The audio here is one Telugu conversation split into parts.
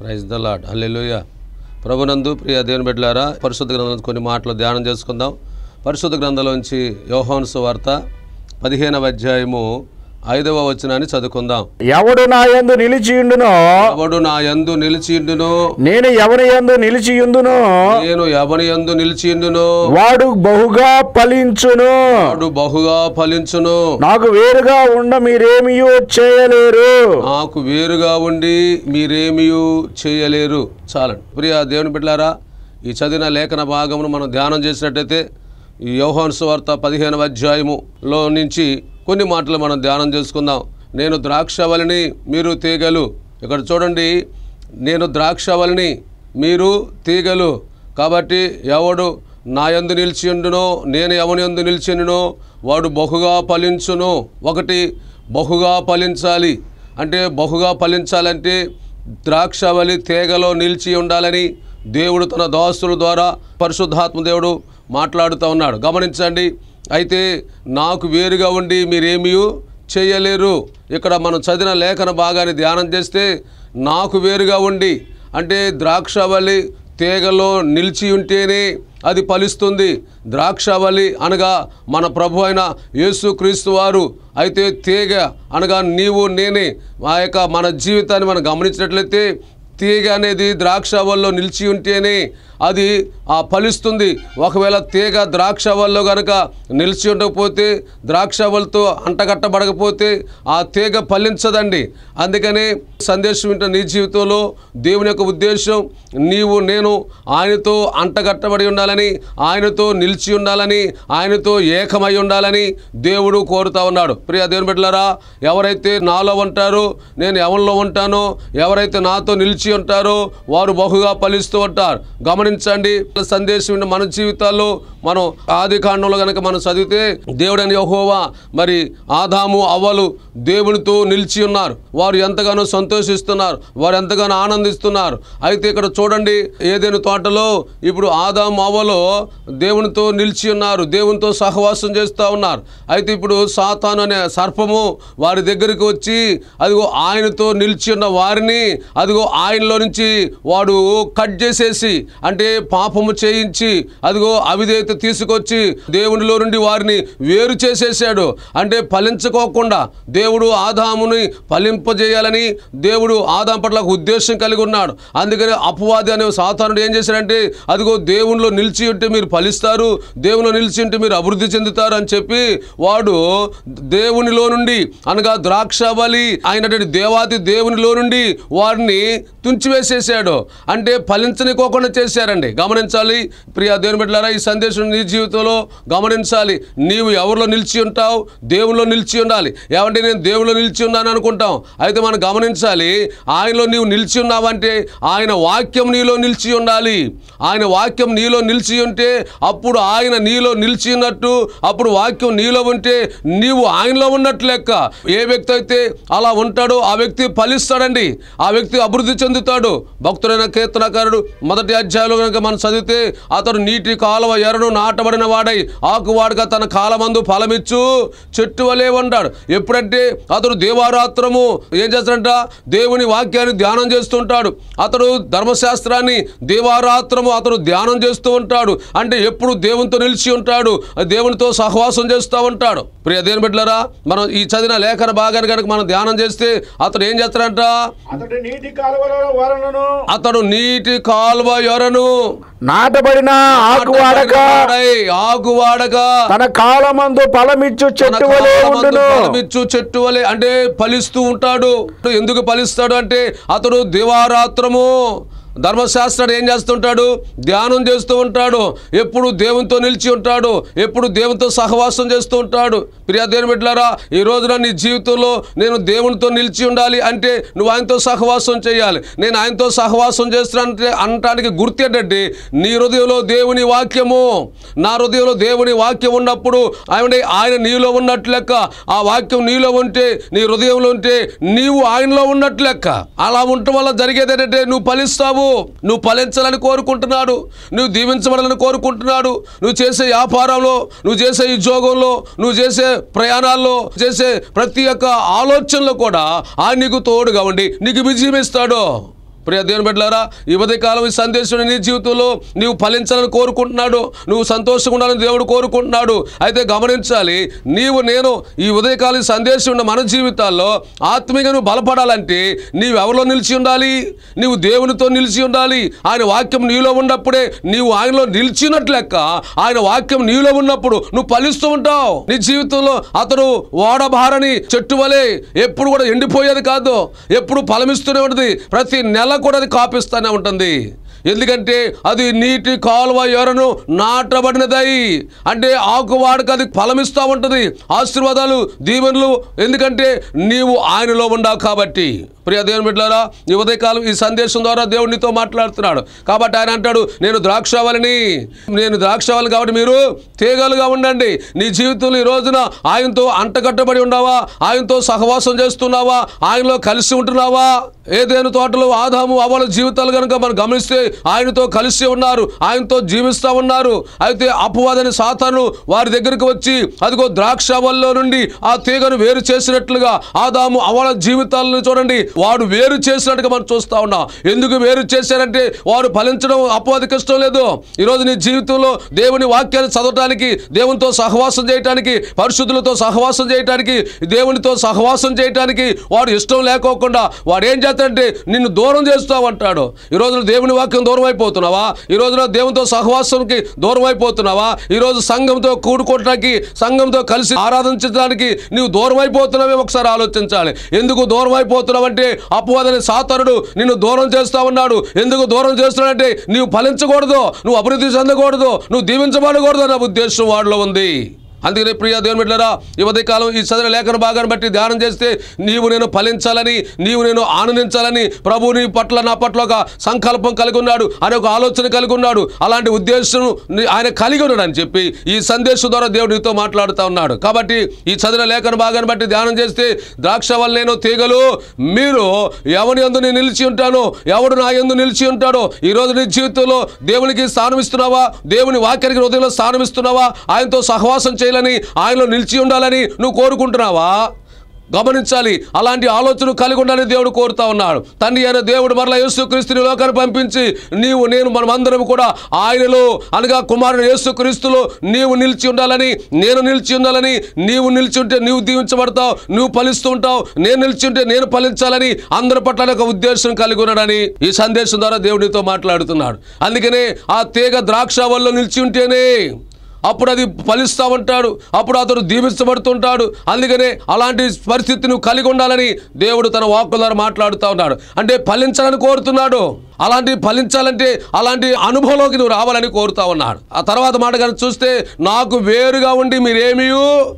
ప్రైజ్ ద లాడ్ హల్లెలూయ ప్రభునందు ప్రియ దేవుని బిడ్డలారా పరిశుద్ధ గ్రంథం కొన్ని మాటలు ధ్యానం చేసుకుందాం పరిశుద్ధ గ్రంథంలోంచి యోహాను సువార్త పదిహేనవ అధ్యాయము ఐదవ వచనాన్ని చదువుకుందాం ఎవడు నా యందు నిలిచియుండునో ఎవడు నా యందు నిలిచిండును నేను ఎవరి యందు నిలిచియుందునో నేను ఎవని యందు నిలిచిండును వాడు బహుగా ఫలించును వాడు బహుగా ఫలించును నాకు వేరుగా ఉండ మీరేమియూ చేయలేరు నాకు వేరుగా ఉండి మీరేమియూ చేయలేరు చాలండి ప్రియ దేవుని బిడ్డారా ఈ చదివిన లేఖన భాగమును మనం ధ్యానం చేసినట్టయితే ఈ యోహాను సువార్త పదిహేనవ అధ్యాయములో నుంచి కొన్ని మాటలు మనం ధ్యానం చేసుకుందాం నేను ద్రాక్షవల్లిని మీరు తీగలు ఇక్కడ చూడండి నేను ద్రాక్షవల్లిని మీరు తీగలు కాబట్టి ఎవడు నా యందు నిలిచిండునో నేను ఎవని యందు నిలిచిండునో వాడు బహుగా ఫలించును ఒకటి బహుగా ఫలించాలి అంటే బహుగా ఫలించాలంటే ద్రాక్షవలి తీగలో నిలిచి ఉండాలని దేవుడు తన దాసుల ద్వారా పరిశుద్ధాత్మ దేవుడు మాట్లాడుతూ ఉన్నాడు గమనించండి అయితే నాకు వేరుగా ఉండి మీరేమీ చేయలేరు ఇక్కడ మనం చదివిన లేఖన భాగాన్ని ధ్యానం చేస్తే నాకు వేరుగా ఉండి అంటే ద్రాక్షవల్లి తీగలో నిలిచి ఉంటేనే అది ఫలిస్తుంది ద్రాక్షవల్లి అనగా మన ప్రభు అయిన యేసుక్రీస్తు వారు అయితే తీగ అనగా నీవు నేనే ఆ యొక్క మన జీవితాన్ని మనం గమనించినట్లయితే తీగ అనేది ద్రాక్ష వల్లో నిలిచి ఉంటేనే అది ఆ ఫలిస్తుంది ఒకవేళ తీగ ద్రాక్ష వల్లో కనుక నిలిచి ఉండకపోతే ద్రాక్ష వల్లతో అంటగట్టబడకపోతే ఆ తీగ ఫలించదండి అందుకనే సందేశం వింటున్న నీ జీవితంలో దేవుని యొక్క ఉద్దేశం నీవు నేను ఆయనతో అంటగట్టబడి ఉండాలని ఆయనతో నిలిచి ఉండాలని ఆయనతో ఏకమై ఉండాలని దేవుడు కోరుతా ఉన్నాడు ప్రియ దేవుని బిడ్డలారా ఎవరైతే నాలో ఉంటారో నేను ఎవరిలో ఉంటానో ఎవరైతే నాతో నిలిచి ఉంటారో వారు బహుగా ఫలిస్తూ ఉంటారు గమనించండి సందేశం విన్న మన జీవితాల్లో మనం ఆది కాండంలో కనుక మనం చదివితే దేవుడని యెహోవా మరి ఆదాము అవ్వలు దేవునితో నిలిచి ఉన్నారు వారు ఎంతగానో సంతోషిస్తున్నారు వారు ఎంతగానో ఆనందిస్తున్నారు అయితే ఇక్కడ చూడండి ఏదైనా తోటలో ఇప్పుడు ఆదాము అవ్వలో దేవునితో నిలిచి ఉన్నారు దేవునితో సహవాసం చేస్తూ ఉన్నారు అయితే ఇప్పుడు సాతాను అనే సర్పము వారి దగ్గరికి వచ్చి అదిగో ఆయనతో నిలిచి ఉన్న వారిని అదిగో ఆయనలో నుంచి వాడు కట్ చేసేసి అంటే పాపము చేయించి అదిగో అవిధేయత తీసుకొచ్చి దేవునిలో నుండి వారిని వేరు చేసేసాడు అంటే ఫలించుకోకుండా దేవుడు ఆదాముని ఫలింపజేయాలని దేవుడు ఆదాం పట్ల ఒక ఉద్దేశం కలిగి ఉన్నాడు అందుకని అపవాది అనే సాతానుడు ఏం చేశాడంటే అదిగో దేవునిలో నిలిచి ఉంటే మీరు ఫలిస్తారు దేవునిలో నిలిచి ఉంటే మీరు అభివృద్ధి చెందుతారు అని చెప్పి వాడు దేవునిలో నుండి అనగా ద్రాక్షబలి అయినటువంటి దేవాది దేవునిలో నుండి వారిని తుంచివేసేసాడు అంటే ఫలించనికోకుండా చేశారండి గమనించాలి ప్రియ దేవుని బిడ్డలారా ఈ సందేశం నీ జీవితంలో గమనించాలి నీవు ఎవరిలో నిలిచి ఉంటావు దేవునిలో నిలిచి ఉండాలి ఏమంటే నేను దేవునిలో నిలిచి ఉన్నాను అనుకుంటాం అయితే మనం గమనించాలి ఆయనలో నీవు నిలిచి ఉన్నావంటే ఆయన వాక్యం నీలో నిలిచి ఉండాలి ఆయన వాక్యం నీలో నిలిచి ఉంటే అప్పుడు ఆయన నీలో నిలిచి ఉన్నట్టు అప్పుడు వాక్యం నీలో ఉంటే నీవు ఆయనలో ఉన్నట్టు లెక్క ఏ వ్యక్తి అయితే అలా ఉంటాడో ఆ వ్యక్తి ఫలిస్తాడండి ఆ వ్యక్తి అభివృద్ధి చెందుతాడు భక్తుడైన కీర్తనకారుడు మొదటి అధ్యాయంలో కనుక మనం చదివితే అతడు నీటి కాలువ ఎరను నాటబడిన వాడై ఆకువాడుగా తన కాలమందు ఫలమిచ్చు చెట్టు వలె ఉంటాడు ఎప్పుడంటే అతడు దేవారాత్రము ఏం చేస్తాడంట దేవుని వాక్యాన్ని ధ్యానం చేస్తుంటాడు అతడు ధర్మశాస్త్రాన్ని దేవారాత్రము అతడు ధ్యానం చేస్తూ ఉంటాడు అంటే ఎప్పుడు దేవునితో నిలిచి ఉంటాడు దేవునితో సహవాసం చేస్తూ ఉంటాడు ప్రియ దేని బిడ్డలారా మనం ఈ చదివిన లేఖన భాగాన్ని కనుక మనం ధ్యానం చేస్తే అతడు ఏం చేస్తాడంట అతడు నీటి కాలువలో వరణను అతడు నీటి కాల్వ యొరను నాటబడిన ఆకు వాడక వాడై, ఆకు వాడక తన కాలమందు ఫలమిచ్చు చెట్టు వలె ఉండును ఫలమిచ్చు చెట్టు వలె అంటే ఫలిస్తూ ఉంటాడు ఎందుకు ఫలిస్తాడు అంటే అతడు దివారాత్రము ధర్మశాస్త్రుడు ఏం చేస్తుంటాడు ధ్యానం చేస్తూ ఉంటాడు ఎప్పుడు దేవునితో నిలిచి ఉంటాడు ఎప్పుడు దేవునితో సహవాసం చేస్తూ ఉంటాడు ప్రియా దేవుని బిడ్డలారా ఈ రోజున నీ జీవితంలో నేను దేవునితో నిలిచి ఉండాలి అంటే నువ్వు ఆయనతో సహవాసం చేయాలి నేను ఆయనతో సహవాసం చేస్తున్నానంటే అనటానికి గుర్తు ఏంటంటే నీ హృదయంలో దేవుని వాక్యము నా హృదయంలో దేవుని వాక్యం ఉన్నప్పుడు ఆయన ఆయన నీలో ఉన్నట్లు లెక్క ఆ వాక్యం నీలో ఉంటే నీ హృదయంలో ఉంటే నీవు ఆయనలో ఉన్నట్లు లెక్క అలా ఉండటం వల్ల జరిగేది ఏంటంటే నువ్వు ఫలిస్తావు నువ్వు ఫలించాలని కోరుకుంటున్నాడు నువ్వు దీవించబడాలని కోరుకుంటున్నాడు నువ్వు చేసే వ్యాపారంలో నువ్వు చేసే ఉద్యోగంలో నువ్వు చేసే ప్రయాణాల్లో చేసే ప్రతి ఒక్క ఆలోచనలో కూడా ఆయన నీకు తోడుగా ఉండి నీకు విజయం ఇస్తాడు ప్రియ దేవుని బిడ్డలారా ఈ ఉదయ కాలం ఈ సందేశం నీ జీవితంలో నీవు ఫలించాలని కోరుకుంటున్నాడు నువ్వు సంతోషంగా ఉండాలని దేవుడు కోరుకుంటున్నాడు అయితే గమనించాలి నీవు నేను ఈ ఉదయకాలం ఈ సందేశం ఉన్న మన జీవితాల్లో ఆత్మీయంగా నువ్వు బలపడాలంటే నీవు ఎవరిలో నిలిచి ఉండాలి నీవు దేవునితో నిలిచి ఉండాలి ఆయన వాక్యం నీలో ఉన్నప్పుడే నీవు ఆయనలో నిలిచినట్లు లెక్క ఆయన వాక్యం నీలో ఉన్నప్పుడు నువ్వు ఫలిస్తూ ఉంటావు నీ జీవితంలో అతడు ఓడబారని చెట్టు వలె ఎప్పుడు కూడా ఎండిపోయేది కాదు ఎప్పుడు ఫలమిస్తూనే ఉంటుంది ప్రతి నెల కూడా అది కాపిస్తూనే ఉంటుంది ఎందుకంటే అది నీటి కాలువ ఎరను నాటబడినదై అంటే ఆకు వాడక అది ఫలమిస్తూ ఉంటుంది ఆశీర్వాదాలు దీవెనలు ఎందుకంటే నీవు ఆయనలో ఉండవు కాబట్టి ప్రియ దేవుని బిడ్డలారా ఈ ఉదయకాలం ఈ సందేశం ద్వారా దేవుడు నీతో మాట్లాడుతున్నాడు కాబట్టి ఆయన అంటాడు నేను ద్రాక్షావళిని నేను ద్రాక్షావళి కాబట్టి మీరు తీగలుగా ఉండండి నీ జీవితంలో ఈ రోజున ఆయనతో అంటగట్టబడి ఉన్నావా ఆయనతో సహవాసం చేస్తున్నావా ఆయనలో కలిసి ఉంటున్నావా ఏదైనా తోటలో ఆదాము అవల జీవితాలు కనుక మనం గమనిస్తే ఆయనతో కలిసి ఉన్నారు ఆయనతో జీవిస్తూ ఉన్నారు అయితే అపవాదని సాతాను వారి దగ్గరికి వచ్చి అదిగో ద్రాక్ష వల్లో నుండి ఆ తీగను వేరు చేసినట్లుగా ఆదాము అవల జీవితాలను చూడండి వాడు వేరు చేసినట్టుగా మనం చూస్తా ఉన్నాం ఎందుకు వేరు చేశారంటే వారు ఫలించడం అపవాదికి ఇష్టం లేదు ఈరోజు నీ జీవితంలో దేవుని వాక్యాన్ని చదవటానికి దేవునితో సహవాసం చేయటానికి పరిశుద్ధులతో సహవాసం చేయటానికి దేవునితో సహవాసం చేయటానికి వాడు ఇష్టం లేకోకుండా వాడు ఏం చేస్తాడంటే నిన్ను దూరం చేస్తావంటాడు ఈ రోజున దేవుని వాక్యం దూరం అయిపోతున్నావా ఈ రోజున దేవునితో సహవాసంకి దూరం అయిపోతున్నావా ఈ రోజు సంఘంతో కూడుకోవటానికి సంఘంతో కలిసి ఆరాధించడానికి నీవు దూరం అయిపోతున్నావే ఒకసారి ఆలోచించాలి ఎందుకు దూరం అయిపోతున్నావంటే అపవాదని సాతరుడు నిన్ను దూరం చేస్తా ఉన్నాడు ఎందుకు దూరం చేస్తున్నాడంటే నీవు ఫలించకూడదు నువ్వు అభివృద్ధి చెందకూడదు నువ్వు దీవించబడకూడదు అన్న ఉద్దేశం వాడిలో ఉంది అందుకనే ప్రియ దేవుని బిడ్డలారా ఈ ఉదయకాలం ఈ చదివిన లేఖన భాగాన్ని బట్టి ధ్యానం చేస్తే నీవు నేను ఫలించాలని నీవు నేను ఆనందించాలని ప్రభు నీ పట్ల నా పట్ల ఒక సంకల్పం కలిగి ఉన్నాడు అనే ఒక ఆలోచన కలిగి ఉన్నాడు అలాంటి ఉద్దేశం ని- ఆయన కలిగి ఉన్నాడు అని చెప్పి ఈ సందేశం ద్వారా దేవుడు నీతో మాట్లాడుతూ ఉన్నాడు కాబట్టి ఈ చదివిన లేఖన భాగాన్ని బట్టి ధ్యానం చేస్తే ద్రాక్ష వల్ల నేను తీగలు మీరు ఎవరి ఎందు నేను నిలిచి ఉంటానో ఎవడు నా ఎందు నిలిచి ఉంటాడో ఈ రోజు నీ జీవితంలో దేవునికి స్థానం ఇస్తున్నావా దేవుని వాక్యానికి హృదయంలో స్థానం ఇస్తున్నావా ఆయనతో సహవాసం చేయాలని ఆయనలో నిలిచి ఉండాలని నువ్వు కోరుకుంటున్నావా గమనించాలి అలాంటి ఆలోచన కలిగి ఉండాలని దేవుడు కోరుతా ఉన్నాడు తండ్రి అయిన దేవుడు మరలా యేసుక్రీస్తుని లోకాన్ని పంపించి నీవు నేను మనమందరం కూడా ఆయనలో అనగా కుమారుడు యేసుక్రీస్తులో నీవు నిలిచి ఉండాలని నేను నిలిచి ఉండాలని నీవు నిలిచి ఉంటే నీవు దీవించబడతావు నువ్వు ఫలిస్తూ ఉంటావు నేను నిలిచి ఉంటే నేను ఫలించాలని అందరి పట్ల ఒక ఉద్దేశం కలిగి ఉన్నాడని ఈ సందేశం ద్వారా దేవుడితో మాట్లాడుతున్నాడు అందుకనే ఆ తీగ ద్రాక్ష వల్ల నిలిచి ఉంటేనే అప్పుడు అది ఫలిస్తూ ఉంటాడు అప్పుడు అతడు దీవించబడుతుంటాడు అందుకనే అలాంటి పరిస్థితి నువ్వు కలిగి ఉండాలని దేవుడు తన వాక్కుల ద్వారా మాట్లాడుతూ ఉన్నాడు అంటే ఫలించాలని కోరుతున్నాడు అలాంటి ఫలించాలంటే అలాంటి అనుభవంలోకి నువ్వు రావాలని కోరుతా ఉన్నాడు ఆ తర్వాత మాట కనుక చూస్తే నాకు వేరుగా ఉండి మీరేమీ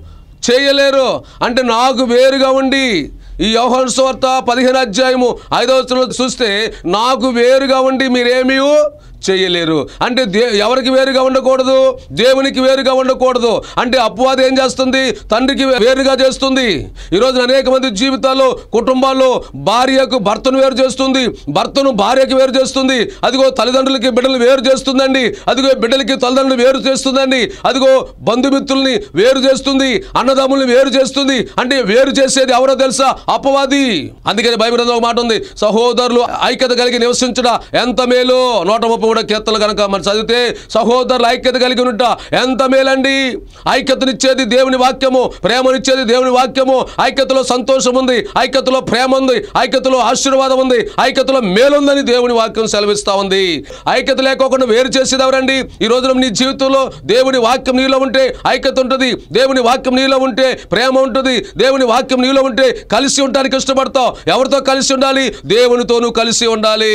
చేయలేరు అంటే నాకు వేరుగా ఉండి ఈ యోహాను సువార్త పదిహేను అధ్యాయము ఐదవ వచనంలో చూస్తే నాకు వేరుగా ఉండి మీరేమీ చేయలేరు అంటే దే ఎవరికి వేరుగా ఉండకూడదు దేవునికి వేరుగా ఉండకూడదు అంటే అపవాది ఏం చేస్తుంది తండ్రికి వేరుగా చేస్తుంది ఈరోజు అనేక మంది జీవితాల్లో కుటుంబాల్లో భార్యకు భర్తను వేరు చేస్తుంది భర్తను భార్యకి వేరు చేస్తుంది అదిగో తల్లిదండ్రులకి బిడ్డలు వేరు చేస్తుందండి అదిగో బిడ్డలకి తల్లిదండ్రులు వేరు చేస్తుందండి అదిగో బంధుమిత్రుల్ని వేరు చేస్తుంది అన్నదమ్ముల్ని వేరు చేస్తుంది అంటే వేరు చేసేది ఎవరో తెలుసా అపవాది అందుకని బైబిల్ ఒక మాట ఉంది సహోదరులు ఐక్యత కలిగి నివసించుట ఎంత మేలు నూట ముప్పై మూడో కీర్తనలు కనుక మనం చదివితే సహోదరులు ఐక్యత కలిగి ఉంట ఎంత మేలండి ఐక్యతనిచ్చేది దేవుని వాక్యము ప్రేమనిచ్చేది దేవుని వాక్యము ఐక్యతలో సంతోషం ఉంది ఐక్యతలో ప్రేమ ఉంది ఐక్యతలో ఆశీర్వాదం ఉంది ఐక్యతలో మేలుందని దేవుని వాక్యం సెలవిస్తా ఉంది ఐక్యత లేకోకుండా వేరు చేసేది ఎవరండి ఈ రోజున నీ జీవితంలో దేవుని వాక్యం నీలో ఉంటే ఐక్యత ఉంటుంది దేవుని వాక్యం నీలో ఉంటే ప్రేమ ఉంటుంది దేవుని వాక్యం నీలో ఉంటే కలిసి ఉండడానికి ఇష్టపడతావు ఎవరితో కలిసి ఉండాలి దేవునితోనూ కలిసి ఉండాలి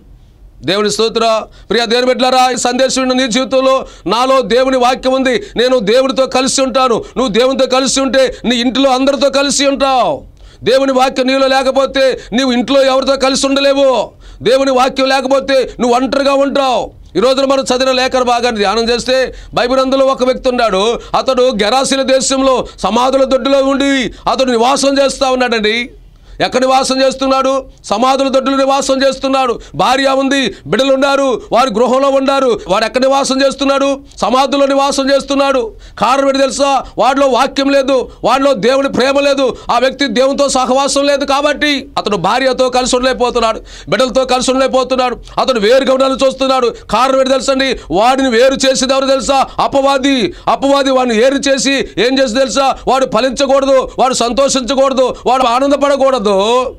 దేవుని స్తోత్ర ప్రియ దేవుని బిడ్డలారా ఈ సందేశం విన్న నీ జీవితంలో నాలో దేవుని వాక్యం ఉంది నేను దేవునితో కలిసి ఉంటాను నువ్వు దేవునితో కలిసి ఉంటే నీ ఇంట్లో అందరితో కలిసి ఉంటావు దేవుని వాక్యం నీలో లేకపోతే నీవు ఇంట్లో ఎవరితో కలిసి ఉండలేవు దేవుని వాక్యం లేకపోతే నువ్వు ఒంటరిగా ఉంటావు ఈ రోజున మనం చదివిన లేఖన భాగాన్ని ధ్యానం చేస్తే బైబిల్ అందులో ఒక వ్యక్తి ఉన్నాడు అతడు గెరాసిన దేశంలో సమాధుల దొడ్డులో ఉండి అతడు నివాసం చేస్తా ఉన్నాడండి ఎక్కడ నివాసం చేస్తున్నాడు సమాధుల దొడ్డులు నివాసం చేస్తున్నాడు భార్య ఉంది బిడ్డలు ఉన్నారు వారి గృహంలో ఉన్నారు వాడు ఎక్కడ నివాసం చేస్తున్నాడు సమాధుల్లో నివాసం చేస్తున్నాడు కారణం ఏంటి తెలుసా వాడిలో వాక్యం లేదు వాడిలో దేవుని ప్రేమ లేదు ఆ వ్యక్తి దేవునితో సహవాసం లేదు కాబట్టి అతను భార్యతో కలిసి ఉండలేకపోతున్నాడు బిడ్డలతో కలిసి ఉండలేకపోతున్నాడు అతను వేరుగా ఉండాలని చూస్తున్నాడు కారణం ఏంటి తెలుసండి వాడిని వేరు చేసేది ఎవరు తెలుసా అపవాది అపవాది వాడిని ఏరు చేసి ఏం చేసి తెలుసా వాడు ఫలించకూడదు వాడు సంతోషించకూడదు వాడు ఆనందపడకూడదు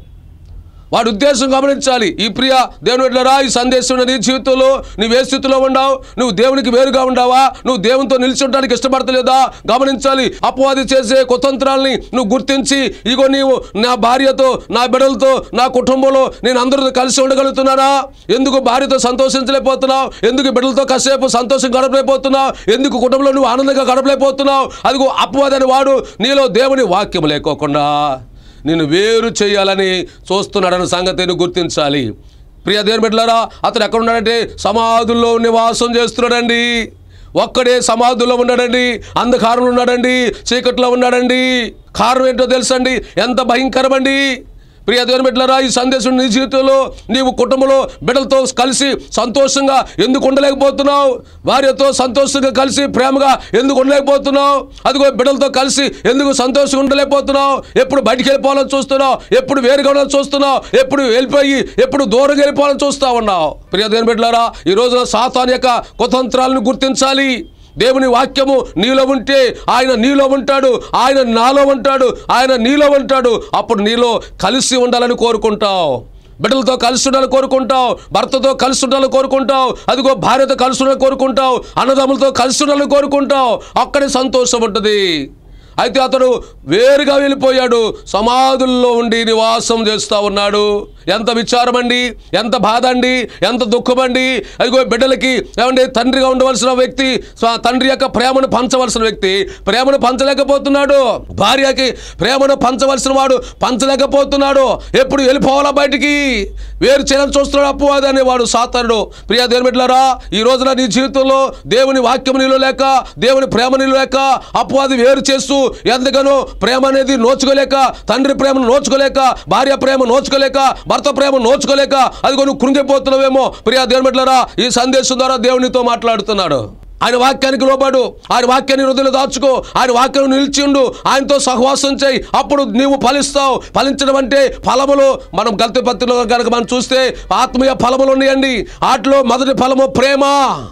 వాడి ఉద్దేశం గమనించాలి ఈ ప్రియ దేవుని వెళ్ళరా ఈ సందేశం నీ జీవితంలో నువ్వు ఏ స్థితిలో ఉన్నావు నువ్వు దేవునికి వేరుగా ఉండావా నువ్వు దేవునితో నిలిచి ఉండడానికి ఇష్టపడతలేదా గమనించాలి అపవాది చేసే కుతంత్రాల్ని నువ్వు గుర్తించి ఇగో నీవు నా భార్యతో నా బిడ్డలతో నా కుటుంబంలో నేను అందరితో కలిసి ఉండగలుగుతున్నానా ఎందుకు భార్యతో సంతోషించలేకపోతున్నావు ఎందుకు బిడ్డలతో కాసేపు సంతోషం గడపలేకపోతున్నావు ఎందుకు కుటుంబంలో నువ్వు ఆనందంగా గడపలేకపోతున్నావు అదిగో అపవాది అని వాడు నీలో దేవుని వాక్యం లేకోకుండా నిన్ను వేరు చేయాలని చూస్తున్నాడన్న సంగతిని గుర్తించాలి ప్రియ దేవుని బిడ్డలారా అతను ఎక్కడ ఉన్నాడంటే సమాధుల్లో నివాసం చేస్తున్నాడండి ఒక్కడే సమాధుల్లో ఉన్నాడండి అంధకారంలో ఉన్నాడండి చీకట్లో ఉన్నాడండి కారణం ఏంటో తెలుసండి ఎంత భయంకరమండి ప్రియ దేవుని బిడ్డలారా ఈ సందేశం నీ జీవితంలో నీవు కుటుంబంలో బిడ్డలతో కలిసి సంతోషంగా ఎందుకు ఉండలేకపోతున్నావు భార్యతో సంతోషంగా కలిసి ప్రేమగా ఎందుకు ఉండలేకపోతున్నావు అదిగో బిడ్డలతో కలిసి ఎందుకు సంతోషంగా ఉండలేకపోతున్నావు ఎప్పుడు బయటికి వెళ్ళిపోవాలని చూస్తున్నావు ఎప్పుడు వేరుగా ఉండాలని చూస్తున్నావు ఎప్పుడు వెళ్ళిపోయి ఎప్పుడు దూరంగా వెళ్ళిపోవాలని చూస్తా ఉన్నావు ప్రియ దేవుని బిడ్డలారా ఈ రోజున సాతాన్ యొక్క కుతంత్రాలను గుర్తించాలి దేవుని వాక్యము నీలో ఉంటే ఆయన నీలో ఉంటాడు ఆయన నాలో ఉంటాడు ఆయన నీలో ఉంటాడు అప్పుడు నీలో కలిసి ఉండాలని కోరుకుంటావు బిడ్డలతో కలిసి ఉండాలని కోరుకుంటావు భర్తతో కలిసి ఉండాలని కోరుకుంటావు అదిగో భార్యతో కలిసి ఉండాలని కోరుకుంటావు అన్నదమ్ములతో కలిసి ఉండాలని కోరుకుంటావు అక్కడే సంతోషం ఉంటుంది అయితే అతడు వేరుగా వెళ్ళిపోయాడు సమాధుల్లో ఉండి నివాసం చేస్తూ ఉన్నాడు ఎంత విచారం అండి ఎంత బాధ అండి ఎంత దుఃఖం అండి అదిగో బిడ్డలకి ఏమండి తండ్రిగా ఉండవలసిన వ్యక్తి స్వ- తండ్రి యొక్క ప్రేమను పంచవలసిన వ్యక్తి ప్రేమను పంచలేకపోతున్నాడు భార్యకి ప్రేమను పంచవలసిన వాడు పంచలేకపోతున్నాడు ఎప్పుడు వెళ్ళిపోవాలా బయటికి వేరు చేయాలని చూస్తున్నాడు అప్పువాది అనేవాడు సాతానుడు ప్రియా దేవుని బిడ్డలారా ఈ రోజున నీ జీవితంలో దేవుని వాక్యం నీలో లేక దేవుని ప్రేమ నీలో లేక అప్పువాది వేరు చేస్తూ ఎంతగానో ప్రేమ అనేది నోచుకోలేక తండ్రి ప్రేమను నోచుకోలేక భార్య ప్రేమ నోచుకోలేక భర్త ప్రేమ నోచుకోలేక అదిగో నువ్వు కృంగిపోతున్నావేమో ప్రియా దేవుని బిడ్డలారా ఈ సందేశం ద్వారా దేవునితో మాట్లాడుతున్నాడు ఆయన వాక్యానికి లోబడు ఆయన వాక్యాన్ని హృదయలో దాచుకో ఆయన వాక్యం నిలిచి ఉండు ఆయనతో సహవాసం చేయి అప్పుడు నీవు ఫలిస్తావు ఫలించడం అంటే ఫలములు మనం గల్తి పత్రిలో కనుక మనం చూస్తే ఆత్మీయ ఫలములు ఉన్నాయండి వాటిలో మొదటి ఫలము ప్రేమ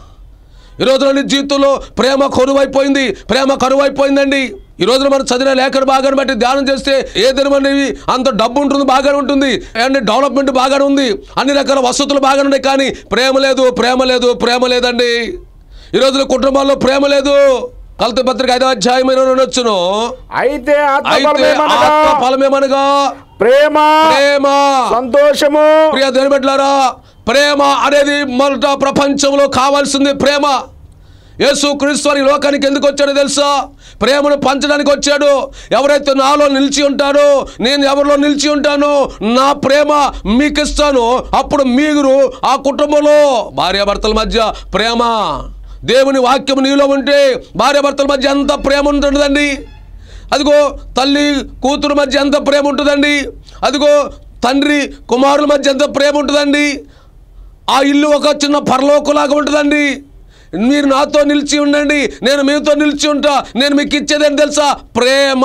ఈ రోజున నీ జీవితంలో ప్రేమ కరువైపోయింది ప్రేమ కరువైపోయిందండి ఈ రోజున మనం చదివిన లేఖను బాగానే బట్టి ధ్యానం చేస్తే ఏ దినమనేవి అంత డబ్బు ఉంటుంది బాగానే ఉంటుంది అండ్ డెవలప్మెంట్ బాగానే ఉంది అన్ని రకాల వసతులు బాగానే ఉన్నాయి కానీ ప్రేమ లేదు ప్రేమ లేదు ప్రేమ లేదండి ఈ రోజున కుటుంబాల్లో ప్రేమ లేదు కలత పత్రిక ఐదో అధ్యాయమైన వచ్చును అయితే అయితే ఆత్మఫలమేమనగా ఆత్మ ఫలమేమనగా ప్రేమ ప్రేమ సంతోషము ప్రియ దేవుని బిడ్డలారా ప్రేమ అనేది మొదట ప్రపంచంలో కావాల్సింది ప్రేమ యేసు క్రీస్తు వారి లోకానికి ఎందుకు వచ్చాడో తెలుసా ప్రేమను పంచడానికి వచ్చాడు ఎవరైతే నాలో నిలిచి ఉంటారో నేను ఎవరిలో నిలిచి ఉంటానో నా ప్రేమ మీకు ఇస్తాను అప్పుడు మీరు ఆ కుటుంబంలో భార్యాభర్తల మధ్య ప్రేమ దేవుని వాక్యం నీలో ఉంటే భార్యాభర్తల మధ్య ఎంత ప్రేమ ఉంటుందండి అదిగో తల్లి కూతురు మధ్య ఎంత ప్రేమ ఉంటుందండి అదిగో తండ్రి కుమారుల మధ్య ఎంత ప్రేమ ఉంటుందండి ఆ ఇల్లు ఒక చిన్న పరలోకలాగా ఉంటుందండి మీరు నాతో నిలిచి ఉండండి నేను మీతో నిలిచి ఉంటా నేను మీకు ఇచ్చేదేం తెలుసా ప్రేమ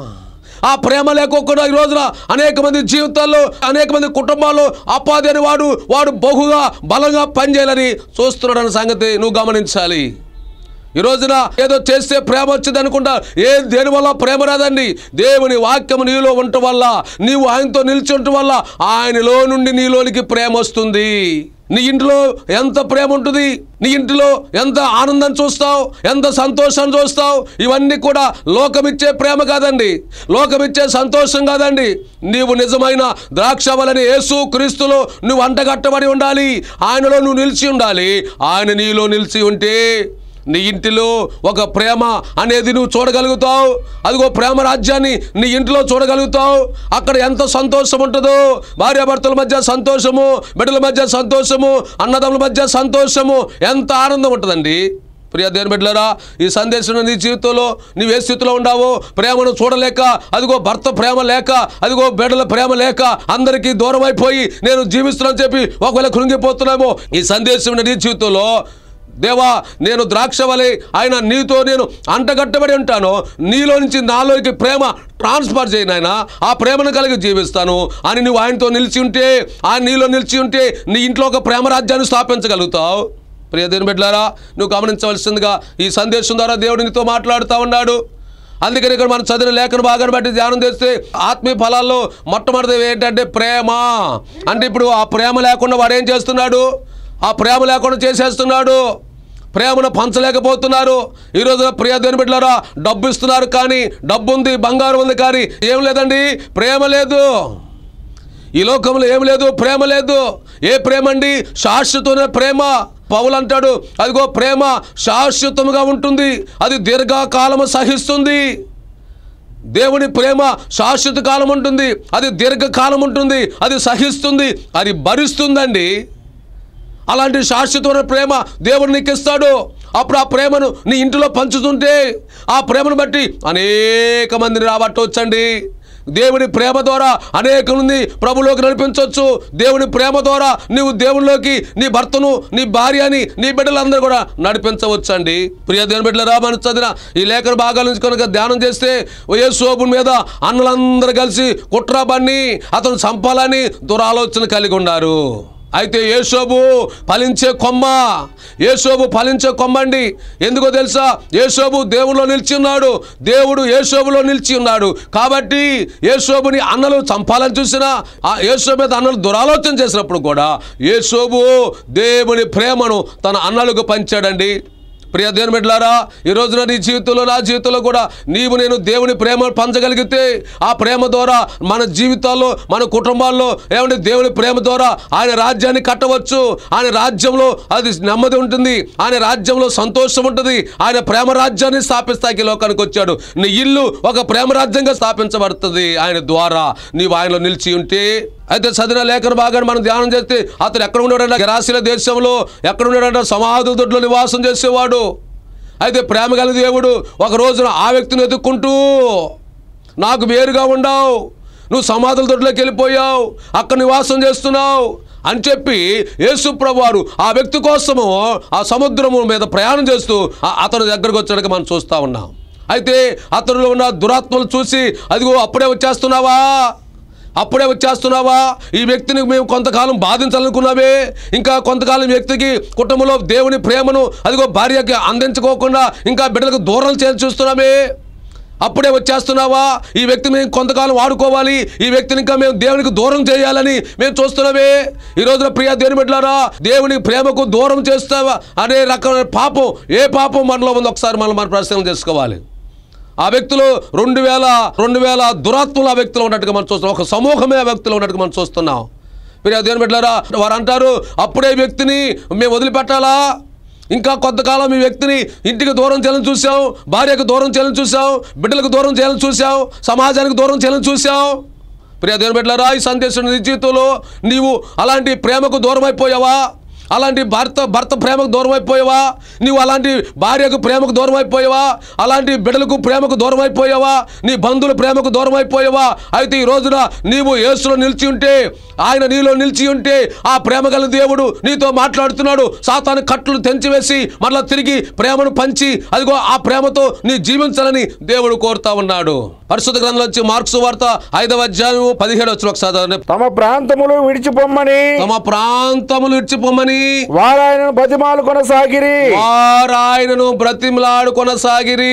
ఆ ప్రేమ లేకోకుండా ఈ రోజున అనేక మంది జీవితాల్లో అనేక మంది కుటుంబాల్లో అపాధి అని వాడు వాడు బహుగా బలంగా పనిచేయాలని చూస్తున్నాడన్న సంగతి నువ్వు గమనించాలి ఈ రోజున ఏదో చేస్తే ప్రేమ వచ్చింది అనుకుంటా ఏ దేని వల్ల ప్రేమ రాదండి దేవుని వాక్యం నీలో ఉండటం వల్ల నీవు ఆయనతో నిలిచి ఉండటం వల్ల ఆయనలో నుండి నీలోనికి ప్రేమ వస్తుంది నీ ఇంట్లో ఎంత ప్రేమ ఉంటుంది నీ ఇంటిలో ఎంత ఆనందం చూస్తావు ఎంత సంతోషం చూస్తావు ఇవన్నీ కూడా లోకమిచ్చే ప్రేమ కాదండి లోకమిచ్చే సంతోషం కాదండి నీవు నిజమైన ద్రాక్ష వలని యేసు క్రీస్తులో నువ్వు అంటగట్టబడి ఉండాలి ఆయనలో నువ్వు నిలిచి ఉండాలి ఆయన నీలో నిలిచి ఉంటే నీ ఇంటిలో ఒక ప్రేమ అనేది నువ్వు చూడగలుగుతావు అదిగో ప్రేమ రాజ్యాన్ని నీ ఇంట్లో చూడగలుగుతావు అక్కడ ఎంత సంతోషం ఉంటుందో భార్యాభర్తల మధ్య సంతోషము బిడ్డల మధ్య సంతోషము అన్నదమ్ముల మధ్య సంతోషము ఎంత ఆనందం ఉంటుందండి ప్రియ దేని బిడ్డలారా ఈ సందేశం నీ జీవితంలో నీవు ఏ స్థితిలో ఉండావో ప్రేమను చూడలేక అదిగో భర్త ప్రేమ లేక అదిగో బిడ్డల ప్రేమ లేక అందరికీ దూరం అయిపోయి నేను జీవిస్తున్నాను చెప్పి ఒకవేళ కృంగిపోతున్నామో ఈ సందేశం నీ జీవితంలో దేవా నేను ద్రాక్ష వలె ఆయన నీతో నేను అంటగట్టబడి ఉంటాను నీలో నుంచి నాలోకి ప్రేమ ట్రాన్స్ఫర్ చేయి నాయన ఆ ప్రేమను కలిగి జీవిస్తాను అని నువ్వు ఆయనతో నిలిచి ఉంటే ఆయన నీలో నిలిచి ఉంటే నీ ఇంట్లో ఒక ప్రేమ రాజ్యాన్ని స్థాపించగలుగుతావు ప్రియ దేవుని బిడ్డలారా నువ్వు గమనించవలసిందిగా ఈ సందేశం ద్వారా దేవుడు నీతో మాట్లాడుతూ ఉన్నాడు అందుకని ఇక్కడ మనం చదివిన లేఖను భాగాన్ని బట్టి ధ్యానం చేస్తే ఆత్మీయ ఫలాల్లో మొట్టమొదటి ఏంటంటే ప్రేమ అంటే ఇప్పుడు ఆ ప్రేమ లేకుండా వాడు ఏం చేస్తున్నాడు ఆ ప్రేమ లేకుండా చేసేస్తున్నాడు ప్రేమను పంచలేకపోతున్నారు ఈ రోజున ప్రియ దేని బిడ్డలారా డబ్బు ఇస్తున్నారు కానీ డబ్బు ఉంది బంగారం ఉంది కానీ ఏం లేదండి ప్రేమ లేదు ఈ లోకంలో ఏం లేదు ప్రేమ లేదు ఏ ప్రేమ అండి శాశ్వతమైన ప్రేమ పౌలు అంటాడు అదిగో ప్రేమ శాశ్వతముగా ఉంటుంది అది దీర్ఘకాలము సహిస్తుంది దేవుని ప్రేమ శాశ్వత కాలం ఉంటుంది అది దీర్ఘకాలం ఉంటుంది అది సహిస్తుంది అది భరిస్తుందండి అలాంటి శాశ్వతమైన ప్రేమ దేవుడు నీకు ఇస్తాడు అప్పుడు ఆ ప్రేమను నీ ఇంటిలో పంచుతుంటే ఆ ప్రేమను బట్టి అనేక మందిని రాబట్టవచ్చండి దేవుని ప్రేమ ద్వారా అనేక మంది ప్రభులోకి నడిపించవచ్చు దేవుని ప్రేమ ద్వారా నీవు దేవునిలోకి నీ భర్తను నీ భార్యని నీ బిడ్డలందరూ కూడా నడిపించవచ్చండి ప్రియ దేవుని బిడ్డలరా మనం చదివిన ఈ లేఖన భాగాల నుంచి కనుక ధ్యానం చేస్తే యేసోబుని మీద అన్నలందరూ కలిసి కుట్ర బన్ని అతను చంపాలని దురాలోచన కలిగి ఉన్నారు అయితే యేసోబు ఫలించే కొమ్మ యేసోబు ఫలించే కొమ్మ అండి ఎందుకో తెలుసా యేసోబు దేవుల్లో నిలిచి ఉన్నాడు దేవుడు యేసోబులో నిలిచి ఉన్నాడు కాబట్టి యేసోబుని అన్నలు చంపాలని చూసినా ఆ యేసోబు మీద అన్నలు దురాలోచన చేసినప్పుడు కూడా యేసోబు దేవుని ప్రేమను తన అన్నలకు పంచాడండి ప్రియ దేవుని బిడ్డలారా ఈ రోజున నీ జీవితంలో నా జీవితంలో కూడా నీవు నేను దేవుని ప్రేమ పంచగలిగితే ఆ ప్రేమ ద్వారా మన జీవితాల్లో మన కుటుంబాల్లో ఏమంటే దేవుని ప్రేమ ద్వారా ఆయన రాజ్యాన్ని కట్టవచ్చు ఆయన రాజ్యంలో అది నెమ్మది ఉంటుంది ఆయన రాజ్యంలో సంతోషం ఉంటుంది ఆయన ప్రేమ రాజ్యాన్ని స్థాపిస్తాకి ఈ లోకానికి వచ్చాడు నీ ఇల్లు ఒక ప్రేమ రాజ్యంగా స్థాపించబడుతుంది ఆయన ద్వారా నీవు ఆయనలో నిలిచి ఉంటే అయితే చదివిన లేఖన భాగాన్ని మనం ధ్యానం చేస్తే అతను ఎక్కడ ఉన్నాడంట గరాశీల దేశంలో ఎక్కడ ఉన్నాడంట సమాధుల దొడ్లో నివాసం చేసేవాడు అయితే ప్రేమ గల దేవుడు ఒక రోజున ఆ వ్యక్తిని ఎదుక్కుంటూ నాకు వేరుగా ఉండవు నువ్వు సమాధుల దొడ్లోకి వెళ్ళిపోయావు అక్కడ నివాసం చేస్తున్నావు అని చెప్పి యేసుప్రభు వారు ఆ వ్యక్తి కోసము ఆ సముద్రము మీద ప్రయాణం చేస్తూ ఆ- అతని దగ్గరకు వచ్చాక మనం చూస్తూ ఉన్నాం అయితే అతనిలో ఉన్న దురాత్మలు చూసి అదిగో అప్పుడే వచ్చేస్తున్నావా అప్పుడే వచ్చేస్తున్నావా ఈ వ్యక్తిని మేము కొంతకాలం బాధించాలనుకున్నావే ఇంకా కొంతకాలం ఈ వ్యక్తికి కుటుంబంలో దేవుని ప్రేమను అదిగో భార్యకి అందించుకోకుండా ఇంకా బిడ్డలకు దూరం చేసి చూస్తున్నామే అప్పుడే వచ్చేస్తున్నావా ఈ వ్యక్తి మేము కొంతకాలం వాడుకోవాలి ఈ వ్యక్తిని ఇంకా మేము దేవునికి దూరం చేయాలని మేము చూస్తున్నామే ఈ రోజున ప్రియ దేవుని బిడ్డలారా దేవుని ప్రేమకు దూరం చేస్తావా అనే రకమైన పాపం ఏ పాపం మనలో ఉంది ఒకసారి మనం మన ప్రశ్న చేసుకోవాలి ఆ వ్యక్తులు రెండు వేల రెండు వేల దురాత్మలు ఆ వ్యక్తులు ఉన్నట్టుగా మనం చూస్తున్నాం ఒక సమూహమే ఆ వ్యక్తులు ఉన్నట్టుగా మనం చూస్తున్నాం మీరు దేవుని బిడ్డలారా వారు అంటారు అప్పుడే ఈ వ్యక్తిని మేము వదిలిపెట్టాలా ఇంకా కొంతకాలం ఈ వ్యక్తిని ఇంటికి దూరం చేయాలని చూసాం భార్యకు దూరం చేయాలని చూసాం బిడ్డలకు దూరం చేయాలని చూసాం సమాజానికి దూరం చేయాలని చూసాం ప్రియ దేవుని బిడ్డలారా ఈ సందేశం నీ జీవితంలో నీవు అలాంటి ప్రేమకు దూరం అయిపోయావా అలాంటి భర్త భర్త ప్రేమకు దూరం అయిపోయావా నీవు అలాంటి భార్యకు ప్రేమకు దూరం అయిపోయావా అలాంటి బిడ్డలకు ప్రేమకు దూరం అయిపోయావా నీ బంధువుల ప్రేమకు దూరం అయిపోయావా అయితే ఈ రోజున నీవు యేసులో నిలిచి ఉంటే ఆయన నీలో నిలిచి ఉంటే ఆ ప్రేమ గల దేవుడు నీతో మాట్లాడుతున్నాడు సాతాను కట్లు తెంచివేసి మరలా తిరిగి ప్రేమను పంచి అదిగో ఆ ప్రేమతో నీ జీవించాలని దేవుడు కోరుతా ఉన్నాడు పరిశుద్ధ గ్రంథంలో వచ్చి మార్క్స్ వార్త ఐదవ అధ్యాయం పదిహేడు వచ్చిన ఒకసారి చదవండి. తమ ప్రాంతములు విడిచిపొమ్మని తమ ప్రాంతములు ఇచ్చిపోమని వారు ఆయనను బతిమాలు కొనసాగిరి వారాయనను బ్రతిమలాడు కొనసాగిరి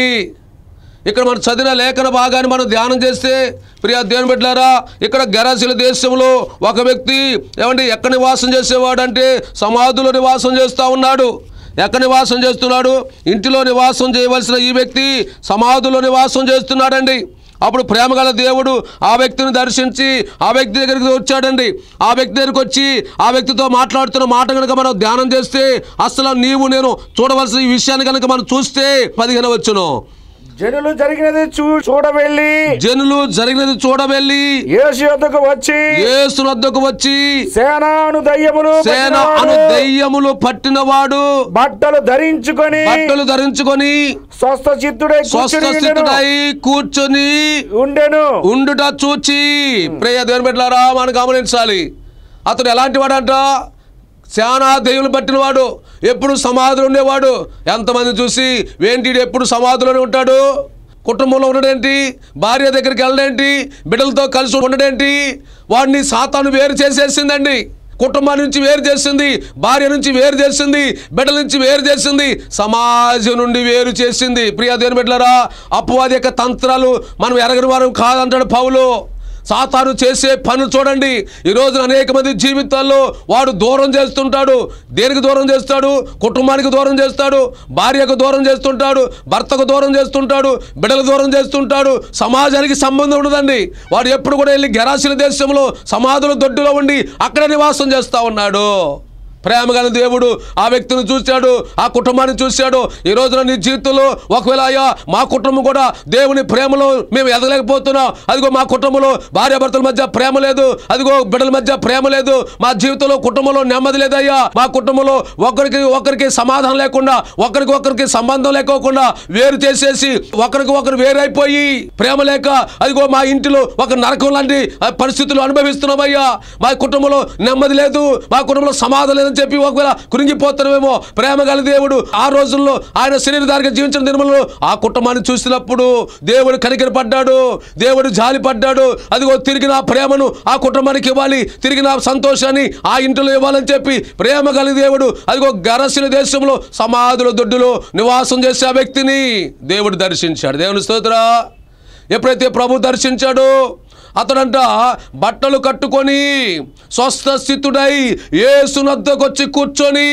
ఇక్కడ మనం చదివిన లేఖన భాగాన్ని మనం ధ్యానం చేస్తే ప్రియా దేవుని బిడ్డలారా ఇక్కడ గరాశీల దేశంలో ఒక వ్యక్తి ఏమంటే ఎక్కడ నివాసం చేసేవాడు అంటే సమాధులో నివాసం చేస్తూ ఉన్నాడు ఎక్కడ నివాసం చేస్తున్నాడు ఇంటిలో నివాసం చేయవలసిన ఈ వ్యక్తి సమాధులో నివాసం చేస్తున్నాడండి అప్పుడు ప్రేమగల దేవుడు ఆ వ్యక్తిని దర్శించి ఆ వ్యక్తి దగ్గరికి వచ్చాడండి ఆ వ్యక్తి దగ్గరికి వచ్చి ఆ వ్యక్తితో మాట్లాడుతున్న మాట కనుక మనం ధ్యానం చేస్తే అసలు నీవు నేను చూడవలసిన ఈ విషయాన్ని కనుక మనం చూస్తే పదిహేను వచ్చును జనులు జరిగినది చూ చూడవెళ్ళి జనులు జరిగినది చూడవెళ్ళి యేసు యొద్దకు వచ్చి యేసు వద్దకు వచ్చి సేనాను దయ్యములు సేన అను పట్టినవాడు దెయ్యములు పట్టినవాడు బట్టలు ధరించుకొని బట్టలు ధరించుకొని స్వస్థ చిత్తుడై కూర్చుని ఉండెను. స్వస్థస్థితుడై కూర్చొని ఉండెను ఉండుట చూచి ప్రియ దేవుని బిడ్డలారా మనం గమనించాలి అతడు ఎలాంటి వాడంట చాలా దెయ్యులు పట్టినవాడు ఎప్పుడు సమాధులు ఉండేవాడు ఎంతమంది చూసి ఏంటి ఎప్పుడు సమాధిలోనే ఉంటాడు కుటుంబంలో ఉండడేంటి భార్య దగ్గరికి వెళ్ళడేంటి బిడ్డలతో కలిసి ఉండడేంటి వాడిని సాతాను వేరు చేసేసిందండి కుటుంబం నుంచి వేరు చేసింది భార్య నుంచి వేరు చేసింది బిడ్డల నుంచి వేరు చేసింది సమాజం నుండి వేరు చేసింది ప్రియ దేని బిడ్డలారా అపవాది యొక్క తంత్రాలు మనం ఎరగని వారం కాదంటాడు పౌలు సాతాను చేసే పనులు చూడండి ఈ రోజున అనేక మంది జీవితాల్లో వాడు దూరం చేస్తుంటాడు దేనికి దూరం చేస్తాడు కుటుంబానికి దూరం చేస్తాడు భార్యకు దూరం చేస్తుంటాడు భర్తకు దూరం చేస్తుంటాడు బిడ్డలకు దూరం చేస్తుంటాడు సమాజానికి సంబంధం ఉండదండి వాడు ఎప్పుడు కూడా వెళ్ళి గెరాసిన దేశంలో సమాధుల దొడ్డులో ఉండి అక్కడ నివాసం చేస్తూ ఉన్నాడు ప్రేమగల దేవుడు ఆ వ్యక్తిని చూశాడు ఆ కుటుంబాన్ని చూశాడు ఈ రోజున నీ జీవితంలో ఒకవేళ అయ్యా మా కుటుంబం కూడా దేవుని ప్రేమలో మేము ఎదగలేకపోతున్నాం అదిగో మా కుటుంబంలో భార్యాభర్తల మధ్య ప్రేమ లేదు అదిగో బిడ్డల మధ్య ప్రేమ లేదు మా జీవితంలో కుటుంబంలో నెమ్మది లేదయ్యా మా కుటుంబంలో ఒకరికి ఒకరికి సమాధానం లేకుండా ఒకరికి ఒకరికి సంబంధం లేకోకుండా వేరు చేసేసి ఒకరికి ఒకరు వేరైపోయి ప్రేమ లేక అదిగో మా ఇంటిలో ఒక నరకం లాంటి ఆ, పరిస్థితులు అనుభవిస్తున్నామయ్యా మా కుటుంబంలో నెమ్మది లేదు మా కుటుంబంలో సమాధానం లేదని చెప్పి ఒకవేళ కురింగిపోతున్నామేమో ప్రేమ గల దేవుడు ఆ రోజుల్లో ఆయన శరీరధారిగా జీవించిన దినములలో ఆ కుటుంబాన్ని చూసినప్పుడు దేవుడు కనికర పడ్డాడు దేవుడు జాలి పడ్డాడు అదిగో తిరిగి నా ప్రేమను ఆ కుటుంబానికి ఇవ్వాలి తిరిగి నా సంతోషాన్ని ఆ ఇంటిలో ఇవ్వాలని చెప్పి ప్రేమ గల దేవుడు అదిగో గరసిన దేశంలో సమాధుల దొడ్డులో నివాసం చేసే ఆ వ్యక్తిని దేవుడు దర్శించాడు దేవుని స్తోత్ర ఎప్పుడైతే ప్రభు దర్శించాడో అతడంట బట్టలు కట్టుకొని స్వస్థ స్థితుడై ఏసునద్దకు వచ్చి కూర్చొని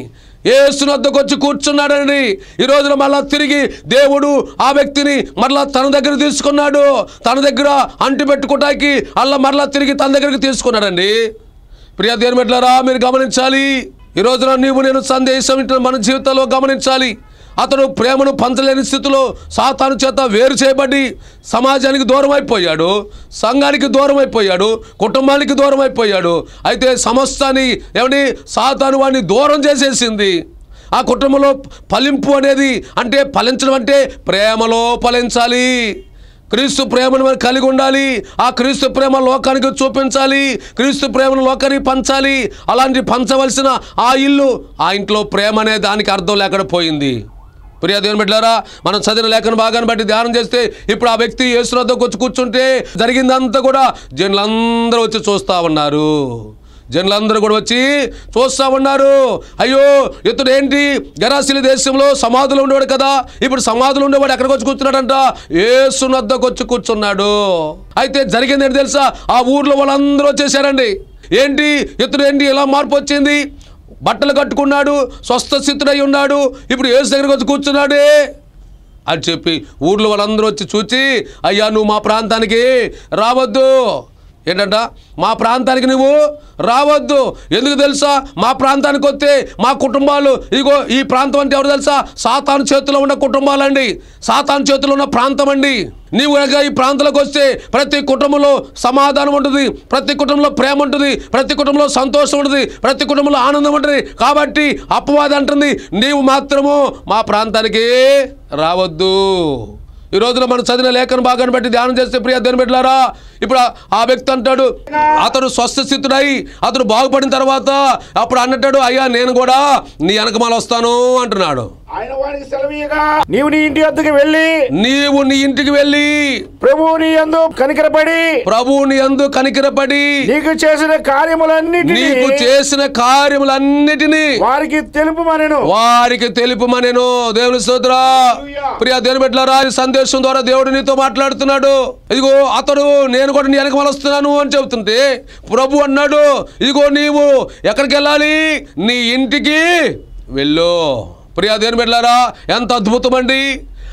ఏసునద్దకు వచ్చి కూర్చున్నాడండి ఈ రోజున మళ్ళా తిరిగి దేవుడు ఆ వ్యక్తిని మరలా తన దగ్గర తీసుకున్నాడు తన దగ్గర అంటి పెట్టుకోవటానికి అలా మరలా తిరిగి తన దగ్గరికి తీసుకున్నాడండి ప్రియ దేవుని బిడ్డలారా మీరు గమనించాలి ఈ రోజున నీవు నేను సందేశం ఇంటున్న మన జీవితంలో గమనించాలి అతడు ప్రేమను పంచలేని స్థితిలో సాతాను చేత వేరు చేయబడి సమాజానికి దూరం అయిపోయాడు సంఘానికి దూరం అయిపోయాడు కుటుంబానికి దూరం అయిపోయాడు అయితే సమస్తాన్ని ఏమండి సాతాను వాడిని దూరం చేసేసింది ఆ కుటుంబంలో ఫలింపు అనేది అంటే ఫలించడం అంటే ప్రేమలో ఫలించాలి క్రీస్తు ప్రేమను మనం కలిగి ఉండాలి ఆ క్రీస్తు ప్రేమ లోకానికి చూపించాలి క్రీస్తు ప్రేమను లోకానికి పంచాలి అలాంటి పంచవలసిన ఆ ఇల్లు ఆ ఇంట్లో ప్రేమ అనే దానికి అర్థం లేకుండా పోయింది ప్రియ దేవుని బిడ్డారా మనం చదివిన లేఖన భాగాన్ని బట్టి ధ్యానం చేస్తే ఇప్పుడు ఆ వ్యక్తి యేసురద్దకు వచ్చి కూర్చుంటే జరిగిందంతా కూడా జనులందరూ వచ్చి చూస్తూ ఉన్నారు జనులందరూ కూడా వచ్చి చూస్తూ ఉన్నారు అయ్యో ఇతడు ఏంటి గరాశిల దేశంలో సమాధులు ఉండేవాడు కదా ఇప్పుడు సమాధులు ఉండేవాడు ఎక్కడికి వచ్చి కూర్చున్నాడంట ఏసునద్దకు వచ్చి కూర్చున్నాడు అయితే జరిగింది ఏంటి తెలుసా ఆ ఊర్లో వాళ్ళందరూ వచ్చేసారండి ఏంటి ఇతడు ఏంటి ఇలా మార్పు వచ్చింది బట్టలు కట్టుకున్నాడు స్వస్థ స్థితుడై ఉన్నాడు ఇప్పుడు ఏసు దగ్గరికి వచ్చి కూర్చున్నాడే అని చెప్పి ఊర్లో వాళ్ళందరూ వచ్చి చూచి అయ్యా నువ్వు మా ప్రాంతానికి రావద్దు ఏంటంట మా ప్రాంతానికి నువ్వు రావద్దు ఎందుకు తెలుసా మా ప్రాంతానికి వస్తే మా కుటుంబాలు ఇగో ఈ ప్రాంతం అంటే ఎవరు తెలుసా సాతాను చేతిలో ఉన్న కుటుంబాలండి సాతాను చేతిలో ఉన్న ప్రాంతం అండి నీవు కనుక ఈ ప్రాంతాలకు వస్తే ప్రతి కుటుంబంలో సమాధానం ఉంటుంది ప్రతి కుటుంబంలో ప్రేమ ఉంటుంది ప్రతి కుటుంబంలో సంతోషం ఉంటుంది ప్రతి కుటుంబంలో ఆనందం ఉంటుంది కాబట్టి అపవాది అంటుంది నీవు మాత్రము మా ప్రాంతానికి రావద్దు ఈ రోజున మనం చదివిన లేఖన భాగాన్ని బట్టి ధ్యానం చేస్తే ప్రియ దేని పెట్టారా ఇప్పుడు ఆ- ఆ వ్యక్తి అంటాడు అతడు స్వస్థ స్థితుడై అతడు బాగుపడిన తర్వాత అప్పుడు అన్నట్టాడు అయ్యా నేను కూడా నీ వెనకమాల వస్తాను అంటున్నాడు ఆయన వానికి సెలవీయగా నీవు నీ ఇంటి వద్దకు వెళ్ళి నీవు నీ ఇంటికి వెళ్ళి ప్రభువు నీ యందు కనికరపడి ప్రభువుని అందు కనికిరపడి నీకు చేసిన కార్యములన్నిటినీ నీకు చేసిన కార్యములన్నిటినీ వారికి తెలుపుమనెను వారికి తెలుపుమనెను దేవుని స్తోత్ర ప్రియ దేవుని బిడ్డలారా ఈ సందేశం ద్వారా దేవుడు నీతో మాట్లాడుతున్నాడు ఇదిగో అతడు నేను కూడా నీ వెనక వస్తున్నాను అని చెబుతుంటే ప్రభు అన్నాడు ఇదిగో నీవు ఎక్కడికి వెళ్ళాలి నీ ఇంటికి వెళ్ళు ప్రియ దేవుని బిడ్డలారా ఎంత అద్భుతం అండి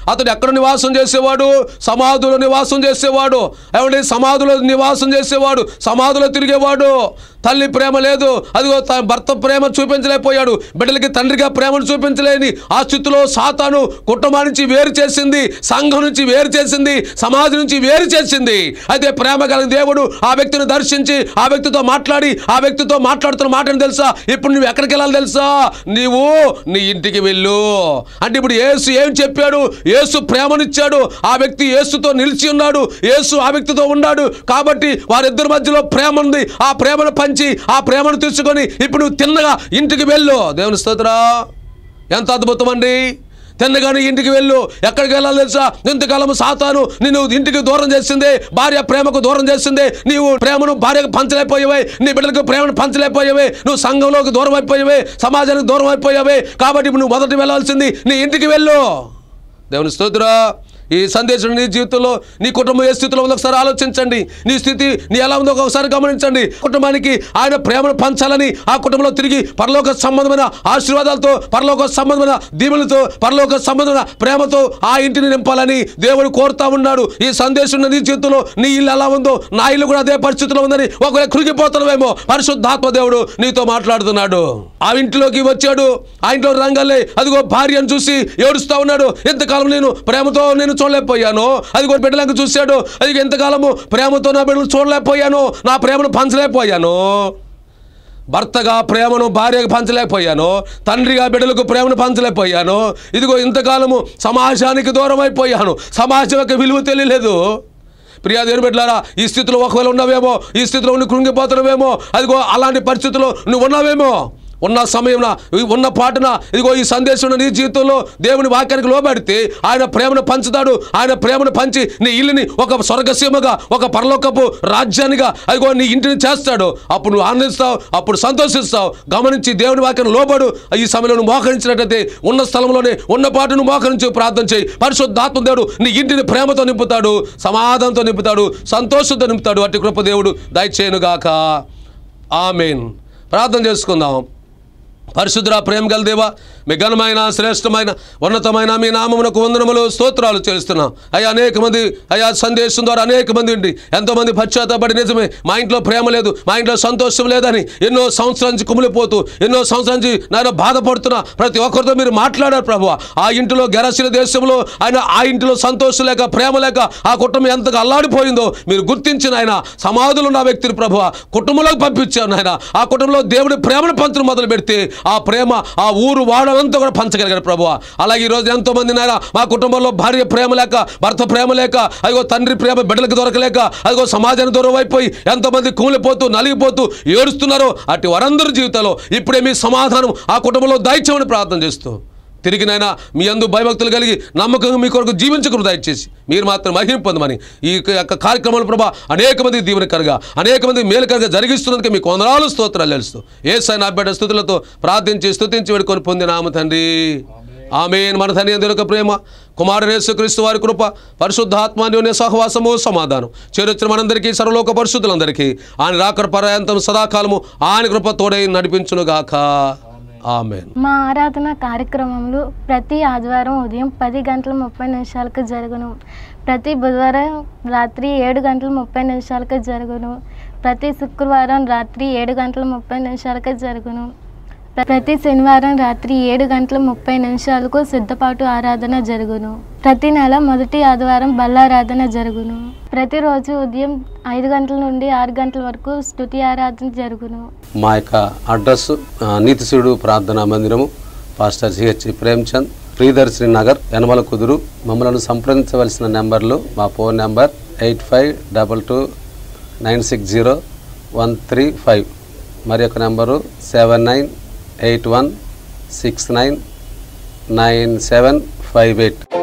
అతడు ఎక్కడ నివాసం చేసేవాడు సమాధులో నివాసం చేసేవాడు ఏమండి సమాధులో నివాసం చేసేవాడు సమాధిలో తిరిగేవాడు తల్లి ప్రేమ లేదు అదిగో త- భర్త ప్రేమ చూపించలేకపోయాడు బిడ్డలకి తండ్రిగా ప్రేమను చూపించలేని ఆ స్థితిలో సాతాను కుటుంబం నుంచి వేరు చేసింది సంఘం నుంచి వేరు చేసింది సమాజం నుంచి వేరు చేసింది అయితే ప్రేమ కలిగిన దేవుడు ఆ వ్యక్తిని దర్శించి ఆ వ్యక్తితో మాట్లాడి ఆ వ్యక్తితో మాట్లాడుతున్న మాటను తెలుసా ఇప్పుడు నువ్వు ఎక్కడికి వెళ్ళాలి తెలుసా నీవు నీ ఇంటికి వెళ్ళు అంటే ఇప్పుడు యేసు ఏం చెప్పాడు యేసు ప్రేమనిచ్చాడు ఆ వ్యక్తి యేసుతో నిలిచి ఉన్నాడు యేసు ఆ వ్యక్తితో ఉన్నాడు కాబట్టి వారిద్దరి మధ్యలో ప్రేమ ఉంది ఆ ప్రేమను పంచి ఆ ప్రేమను తీసుకొని ఇప్పుడు నువ్వు తిన్నగా ఇంటికి వెళ్ళు దేవుని స్తోత్రా ఎంత అద్భుతం అండి తిన్నగానే ఇంటికి వెళ్ళు ఎక్కడికి వెళ్ళాలి తెలుసా ఇంతకాలం సాతాను నిన్ను ఇంటికి దూరం చేసింది భార్య ప్రేమకు దూరం చేసింది నీవు ప్రేమను భార్యకు పంచలేకపోయావే నీ బిడ్డలకు ప్రేమను పంచలేకపోయావే నువ్వు సంఘంలోకి దూరం అయిపోయావే సమాజానికి దూరం అయిపోయావే కాబట్టి ఇప్పుడు నువ్వు మొదటి వెళ్ళాల్సింది నీ ఇంటికి వెళ్ళు దేవుని స్తోత్రా ఈ సందేశం నీ జీవితంలో నీ కుటుంబం ఏ స్థితిలో ఉందో ఒకసారి ఆలోచించండి నీ స్థితి నీ ఎలా ఉందో ఒకసారి గమనించండి కుటుంబానికి ఆయన ప్రేమను పంచాలని ఆ కుటుంబంలో తిరిగి పరలోక సంబంధమైన ఆశీర్వాదాలతో పరలోక సంబంధమైన దీవులతో పరలోక సంబంధమైన ప్రేమతో ఆ ఇంటిని నింపాలని దేవుడు కోరుతా ఉన్నాడు ఈ సందేశం ఉన్న నీ జీవితంలో నీ ఇల్లు ఎలా ఉందో నా ఇల్లు కూడా అదే పరిస్థితిలో ఉందని ఒకవేళ కృంగిపోతున్నావేమో పరిశుద్ధాత్మ దేవుడు నీతో మాట్లాడుతున్నాడు ఆ ఇంటిలోకి వచ్చాడు ఆ ఇంట్లో రంగల్లే అదిగో భార్యను చూసి ఏడుస్తా ఉన్నాడు ఎంతకాలం నేను ప్రేమతో నేను చూడలేకపోయాను అదిగో బిడ్డలకు చూశాడు అది ఎంతకాలము ప్రేమతో నా బిడ్డలు చూడలేకపోయాను నా ప్రేమను పంచలేకపోయాను భర్తగా ప్రేమను భార్యకు పంచలేకపోయాను తండ్రిగా బిడ్డలకు ప్రేమను పంచలేకపోయాను ఇదిగో ఇంతకాలము సమాజానికి దూరం అయిపోయాను సమాజం యొక్క విలువ తెలియలేదు ప్రియా దేవుని బిడ్డలారా ఈ స్థితిలో ఒకవేళ ఉన్నావేమో ఈ స్థితిలో ఉండి కృంగిపోతున్నావేమో అదిగో అలాంటి పరిస్థితుల్లో నువ్వు ఉన్నావేమో ఉన్న సమయంలో ఉన్న పాటన ఇదిగో ఈ సందేశం నీ జీవితంలో దేవుని వాక్యానికి లోబడితే ఆయన ప్రేమను పంచుతాడు ఆయన ప్రేమను పంచి నీ ఇల్లుని ఒక స్వర్గసీమగా ఒక పరలోకపు రాజ్యానిగా అదిగో నీ ఇంటిని చేస్తాడు అప్పుడు నువ్వు ఆనందిస్తావు అప్పుడు సంతోషిస్తావు గమనించి దేవుని వాక్యం లోబడు ఈ సమయంలో నువ్వు మోకరించినట్టయితే ఉన్న స్థలంలోనే ఉన్న పాటను మోకరించి ప్రార్థన చేయి పరిశుద్ధాత్మ దేవుడు నీ ఇంటిని ప్రేమతో నింపుతాడు సమాధానంతో నింపుతాడు సంతోషంతో నింపుతాడు అట్టి కృప దేవుడు దయచేయనుగాక ఆమెన్ ప్రార్థన చేసుకుందాం పరిశుద్ర ప్రేమ గల దేవా మీ ఘనమైన శ్రేష్టమైన ఉన్నతమైన మీ నామమునకు వందనములు స్తోత్రాలు చేస్తున్నాం అయ్యా అనేక మంది అయ్యా సందేశం ద్వారా అనేక మంది ఉండి ఎంతోమంది పశ్చాత్తపడి నిజమే మా ఇంట్లో ప్రేమ లేదు మా ఇంట్లో సంతోషం లేదని ఎన్నో సంవత్సరాల నుంచి కుమిలిపోతూ ఎన్నో సంవత్సరాల నుంచి నాయన బాధపడుతున్న ప్రతి ఒక్కరితో మీరు మాట్లాడారు ప్రభు ఆ ఇంటిలో గెరసిన దేశంలో ఆయన ఆ ఇంటిలో సంతోషం లేక ప్రేమ లేక ఆ కుటుంబం ఎంతగా అల్లాడిపోయిందో మీరు గుర్తించిన ఆయన సమాధులు ఉన్న వ్యక్తిని ప్రభు కుటుంబంలోకి పంపించాను ఆయన ఆ కుటుంబంలో దేవుడి ప్రేమను పంచడం మొదలు పెడితే ఆ ప్రేమ ఆ ఊరు వాడనంతా కూడా పంచగలిగారు ప్రభు అలాగే ఈరోజు ఎంతో మంది నాయన మా కుటుంబంలో భార్య ప్రేమ లేక భర్త ప్రేమ లేక అదిగో తండ్రి ప్రేమ బిడ్డలకు దొరకలేక అదిగో సమాజానికి దూరం అయిపోయి ఎంతో మంది కూలిపోతూ నలిగిపోతూ ఏడుస్తున్నారు అటు వారందరి జీవితాల్లో ఇప్పుడే మీ సమాధానం ఆ కుటుంబంలో దయచేయమని ప్రార్థన చేస్తూ తిరిగి నాయన మీ అందు భయభక్తులు కలిగి నమ్మకంగా మీ కొరకు జీవించకూడదు దయచేసి మీరు మాత్రం మహిమ పొందమని ఈ యొక్క కార్యక్రమాల ప్రభా అనేక మంది దీవెనకరగా అనేక మంది మేలుకరగా జరిగిస్తున్నందుకు మీకు వందనాలు స్తోత్రాలు తెలుస్తూ ఏ సైన అభ్యర్థ స్థుతులతో ప్రార్థించి స్తుతించి వేడుకొని పొందినాము తండ్రి ఆమెన్ మన తండ్రి అందరి యొక్క ప్రేమ కుమారుడు క్రీస్తు వారి కృప పరిశుద్ధాత్మాన్యోన్య సహవాసము సమాధానం చేరొచ్చిన మనందరికీ సర్వలోక పరిశుద్ధులందరికీ ఆయన రాకడ పర్యాంతం సదాకాలము ఆయన కృప తోడై నడిపించునుగాక ఆమెన్ మా ఆరాధన కార్యక్రమంలో ప్రతి ఆదివారం ఉదయం పది గంటల ముప్పై నిమిషాలకు జరుగును ప్రతి బుధవారం రాత్రి ఏడు గంటల ముప్పై నిమిషాలకు జరుగును ప్రతి శుక్రవారం రాత్రి ఏడు గంటల ముప్పై నిమిషాలకు జరుగును ప్ర- ప్రతి శనివారం రాత్రి ఏడు గంటల ముప్పై నిమిషాలకు సిద్ధపాటు ఆరాధన జరుగును ప్రతి నెల మొదటి ఆదివారం బల్లారాధన జరుగును ప్రతిరోజు ఉదయం ఐదు గంటల నుండి ఆరు గంటల వరకు స్తుతి ఆరాధన జరుగును మా యొక్క అడ్రస్ ఆ, నీతిశివుడు ప్రార్థనా మందిరము పాస్టర్ సిహెచ్ ప్రేమ్చంద్ ప్రియదర్శిని నగర్ యనమల కుదురు మమ్మల్ని సంప్రదించవలసిన నెంబర్లు మా phone number eight five double two nine six zero one three five మరి యొక్క number seven nine eight one six nine nine seven five eight